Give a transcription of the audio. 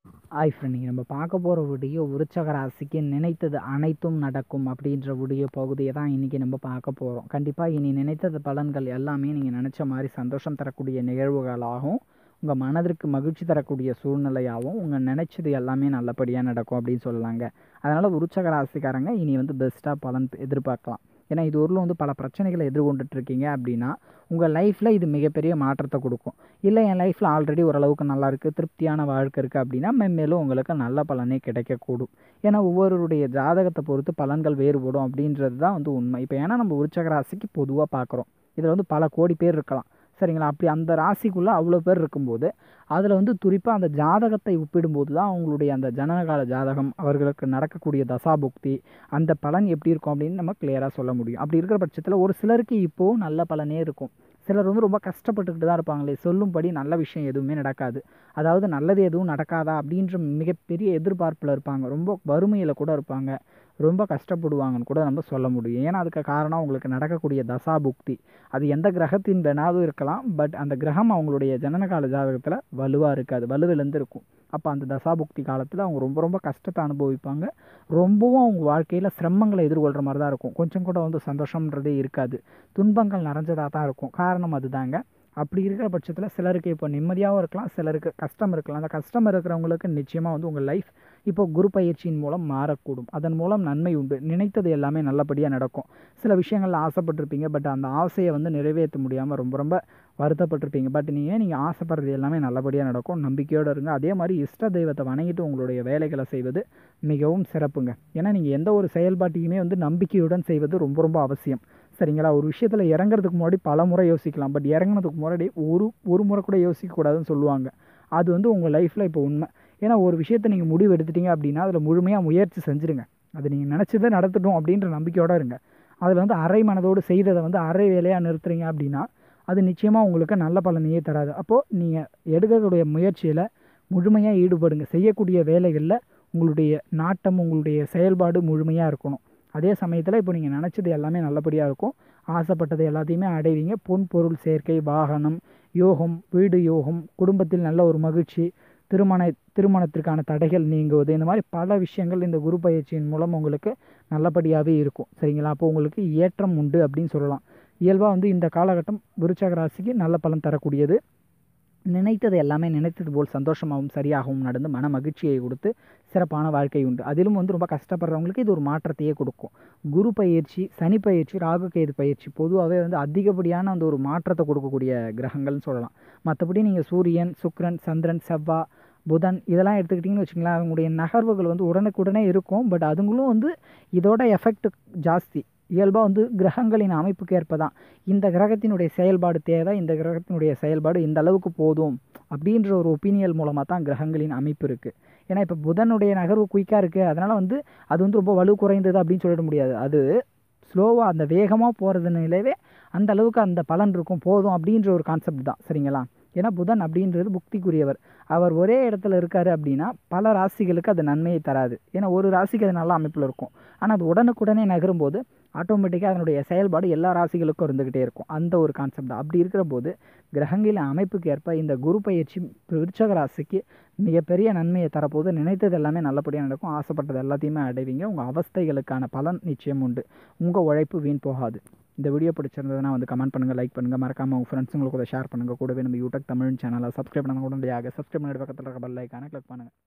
hi friend இன்றைக்கி நம்ம பார்க்க போகிற வீடியோ விருச்சக ராசிக்கு நினைத்தது அனைத்தும் நடக்கும் அப்படின்ற வீடியோ பகுதியை தான் இன்றைக்கி நம்ம பார்க்க போகிறோம் கண்டிப்பாக இனி நினைத்தது பலன்கள் எல்லாமே நீங்கள் நினச்ச மாதிரி சந்தோஷம் தரக்கூடிய நிகழ்வுகளாகவும் உங்கள் மனதிற்கு மகிழ்ச்சி தரக்கூடிய சூழ்நிலையாகவும் உங்கள் நினச்சது எல்லாமே நல்லபடியாக நடக்கும் அப்படின்னு சொல்லலாங்க அதனால் விருச்சக ராசிக்காரங்க இனி வந்து பெஸ்ட்டாக பலன் எதிர்பார்க்கலாம் ஏன்னா இது ஊரில் வந்து பல பிரச்சனைகளை எதிர்கொண்டுட்டு இருக்கீங்க அப்படின்னா உங்கள் லைஃப்பில் இது மிகப்பெரிய மாற்றத்தை கொடுக்கும் இல்லை என் லைஃப்பில் ஆல்ரெடி ஓரளவுக்கு நல்லா இருக்குது திருப்தியான வாழ்க்கை இருக்குது அப்படின்னா மென்மேலும் உங்களுக்கு நல்ல பலனே கிடைக்கக்கூடும் ஏன்னா ஒவ்வொருவருடைய ஜாதகத்தை பொறுத்து பலன்கள் வேறுபடும் அப்படின்றது தான் வந்து உண்மை இப்போ ஏன்னா நம்ம விருச்சக ராசிக்கு பொதுவாக பார்க்குறோம் இதில் வந்து பல கோடி பேர் இருக்கலாம் சரிங்களா அப்படி அந்த ராசிக்குள்ளே அவ்வளோ பேர் இருக்கும்போது அதில் வந்து குறிப்பாக அந்த ஜாதகத்தை ஒப்பிடும்போது தான் அவங்களுடைய அந்த ஜனனகால ஜாதகம் அவர்களுக்கு நடக்கக்கூடிய தசாபுக்தி அந்த பலன் எப்படி இருக்கும் அப்படின்னு நம்ம கிளியராக சொல்ல முடியும் அப்படி இருக்கிற பட்சத்தில் ஒரு சிலருக்கு இப்போது நல்ல பலனே இருக்கும் சிலர் வந்து ரொம்ப கஷ்டப்பட்டுக்கிட்டு தான் இருப்பாங்களே சொல்லும்படி நல்ல விஷயம் எதுவுமே நடக்காது அதாவது நல்லது எதுவும் நடக்காதா அப்படின்ற மிகப்பெரிய எதிர்பார்ப்பில் இருப்பாங்க ரொம்ப வறுமையில் கூட இருப்பாங்க ரொம்ப கஷ்டப்படுவாங்கன்னு கூட நம்ம சொல்ல முடியும் ஏன்னா அதுக்கு காரணம் அவங்களுக்கு நடக்கக்கூடிய தசா புக்தி அது எந்த கிரகத்தின் வேணாலும் இருக்கலாம் பட் அந்த கிரகம் அவங்களுடைய ஜனனகால ஜாதகத்தில் வலுவாக இருக்காது வலுவிலேருந்து இருக்கும் அப்போ அந்த தசாபுக்தி காலத்தில் அவங்க ரொம்ப ரொம்ப கஷ்டத்தை அனுபவிப்பாங்க ரொம்பவும் அவங்க வாழ்க்கையில் சிரமங்களை எதிர்கொள்கிற மாதிரி தான் இருக்கும் கொஞ்சம் கூட வந்து சந்தோஷம்ன்றதே இருக்காது துன்பங்கள் நிறைஞ்சதாக தான் இருக்கும் காரணம் அதுதாங்க அப்படி இருக்கிற பட்சத்தில் சிலருக்கு இப்போ நிம்மதியாகவும் இருக்கலாம் சிலருக்கு கஷ்டம் இருக்கலாம் அந்த கஷ்டம் இருக்கிறவங்களுக்கு நிச்சயமாக வந்து உங்கள் லைஃப் இப்போ குரு பயிற்சியின் மூலம் மாறக்கூடும் அதன் மூலம் நன்மை உண்டு நினைத்தது எல்லாமே நல்லபடியாக நடக்கும் சில விஷயங்களில் ஆசைப்பட்டிருப்பீங்க பட் அந்த ஆசையை வந்து நிறைவேற்ற முடியாமல் ரொம்ப ரொம்ப வருத்தப்பட்டிருப்பீங்க பட் நீங்கள் நீங்கள் ஆசைப்படுறது எல்லாமே நல்லபடியாக நடக்கும் நம்பிக்கையோடு இருங்க அதே மாதிரி இஷ்ட தெய்வத்தை வணங்கிட்டு உங்களுடைய வேலைகளை செய்வது மிகவும் சிறப்புங்க ஏன்னா நீங்கள் எந்த ஒரு செயல்பாட்டையுமே வந்து நம்பிக்கையுடன் செய்வது ரொம்ப ரொம்ப அவசியம் சரிங்களா ஒரு விஷயத்தில் இறங்குறதுக்கு முன்னாடி பல முறை யோசிக்கலாம் பட் இறங்குனதுக்கு முன்னாடி ஒரு ஒரு முறை கூட யோசிக்கக்கூடாதுன்னு சொல்லுவாங்க அது வந்து உங்கள் லைஃப்பில் இப்போ உண்மை ஏன்னா ஒரு விஷயத்தை நீங்கள் முடிவு எடுத்துட்டீங்க அப்படின்னா அதில் முழுமையாக முயற்சி செஞ்சுருங்க அது நீங்கள் நினச்சதை நடத்தட்டும் அப்படின்ற நம்பிக்கையோடு இருங்க அதில் வந்து அரை மனதோடு செய்ததை வந்து அரை வேலையாக நிறுத்துறீங்க அப்படின்னா அது நிச்சயமாக உங்களுக்கு நல்ல பலனையே தராது அப்போது நீங்கள் எடுக்கக்கூடிய முயற்சியில் முழுமையாக ஈடுபடுங்க செய்யக்கூடிய வேலைகளில் உங்களுடைய நாட்டம் உங்களுடைய செயல்பாடு முழுமையாக இருக்கணும் அதே சமயத்தில் இப்போ நீங்கள் நினச்சது எல்லாமே நல்லபடியாக இருக்கும் ஆசைப்பட்டது எல்லாத்தையுமே அடைவீங்க பொன் பொருள் சேர்க்கை வாகனம் யோகம் வீடு யோகம் குடும்பத்தில் நல்ல ஒரு மகிழ்ச்சி திருமண திருமணத்திற்கான தடைகள் நீங்குவது இந்த மாதிரி பல விஷயங்கள் இந்த குரு பயிற்சியின் மூலம் உங்களுக்கு நல்லபடியாகவே இருக்கும் சரிங்களா அப்போ உங்களுக்கு ஏற்றம் உண்டு அப்படின்னு சொல்லலாம் இயல்பாக வந்து இந்த காலகட்டம் விருச்சக ராசிக்கு நல்ல பலன் தரக்கூடியது நினைத்தது எல்லாமே நினைத்தது போல் சந்தோஷமாகவும் சரியாகவும் நடந்து மன மகிழ்ச்சியை கொடுத்து சிறப்பான வாழ்க்கை உண்டு அதிலும் வந்து ரொம்ப கஷ்டப்படுறவங்களுக்கு இது ஒரு மாற்றத்தையே கொடுக்கும் குரு பயிற்சி சனி பயிற்சி ராகுகேது பயிற்சி பொதுவாகவே வந்து அதிகப்படியான அந்த ஒரு மாற்றத்தை கொடுக்கக்கூடிய கிரகங்கள்னு சொல்லலாம் மற்றபடி நீங்கள் சூரியன் சுக்ரன் சந்திரன் செவ்வாய் புதன் இதெல்லாம் எடுத்துக்கிட்டிங்கன்னு வச்சுங்களேன் அவங்களுடைய நகர்வுகள் வந்து உடனுக்குடனே இருக்கும் பட் அதுங்களும் வந்து இதோட எஃபெக்ட் ஜாஸ்தி இயல்பாக வந்து கிரகங்களின் அமைப்புக்கு ஏற்ப தான் இந்த கிரகத்தினுடைய செயல்பாடு தேவை இந்த கிரகத்தினுடைய செயல்பாடு இந்த அளவுக்கு போதும் அப்படின்ற ஒரு ஒப்பீனியல் மூலமாக தான் கிரகங்களின் அமைப்பு இருக்குது ஏன்னா இப்போ புதனுடைய நகர்வு குயிக்காக இருக்குது அதனால் வந்து அது வந்து ரொம்ப வலு குறைந்தது அப்படின்னு சொல்லிட முடியாது அது ஸ்லோவாக அந்த வேகமாக போகிறதுனாலவே அந்த அளவுக்கு அந்த பலன் இருக்கும் போதும் அப்படின்ற ஒரு கான்செப்ட் தான் சரிங்களா ஏன்னா புதன் அப்படின்றது புக்திக்குரியவர் அவர் ஒரே இடத்துல இருக்கார் அப்படின்னா பல ராசிகளுக்கு அது நன்மையை தராது ஏன்னா ஒரு ராசிக்கு அது நல்ல அமைப்பில் இருக்கும் ஆனால் அது உடனுக்குடனே நகரும்போது ஆட்டோமேட்டிக்காக அதனுடைய செயல்பாடு எல்லா ராசிகளுக்கும் இருந்துக்கிட்டே இருக்கும் அந்த ஒரு கான்செப்ட் தான் அப்படி இருக்கிற போது கிரகங்களின் அமைப்புக்கு ஏற்ப இந்த குரு பயிற்சி விருச்சக ராசிக்கு மிகப்பெரிய நன்மையை தரப்போது நினைத்தது எல்லாமே நல்லபடியாக நடக்கும் ஆசைப்பட்டது எல்லாத்தையுமே அடைவீங்க உங்கள் அவஸ்தைகளுக்கான பலன் நிச்சயம் உண்டு உங்கள் உழைப்பு வீண் போகாது இந்த வீடியோ பிடிச்சிருந்ததுனா வந்து கமெண்ட் பண்ணுங்கள் லைக் பண்ணுங்கள் மறக்காமல் உங்கள் ஃப்ரெண்ட்ஸுங்களுக்கு கூட ஷேர் பண்ணுங்கள் கூடவே நம்ம யூடியூப் தமிழ் சேனலை சப்ஸ்கிரைப் பண்ண உடனடியாக சப்ஸ்கிரைப் பண்ணிட்டு பக்கத்தில் இருக்க பெல் ஐக்கானை கிளிக் பண்ணுங்கள்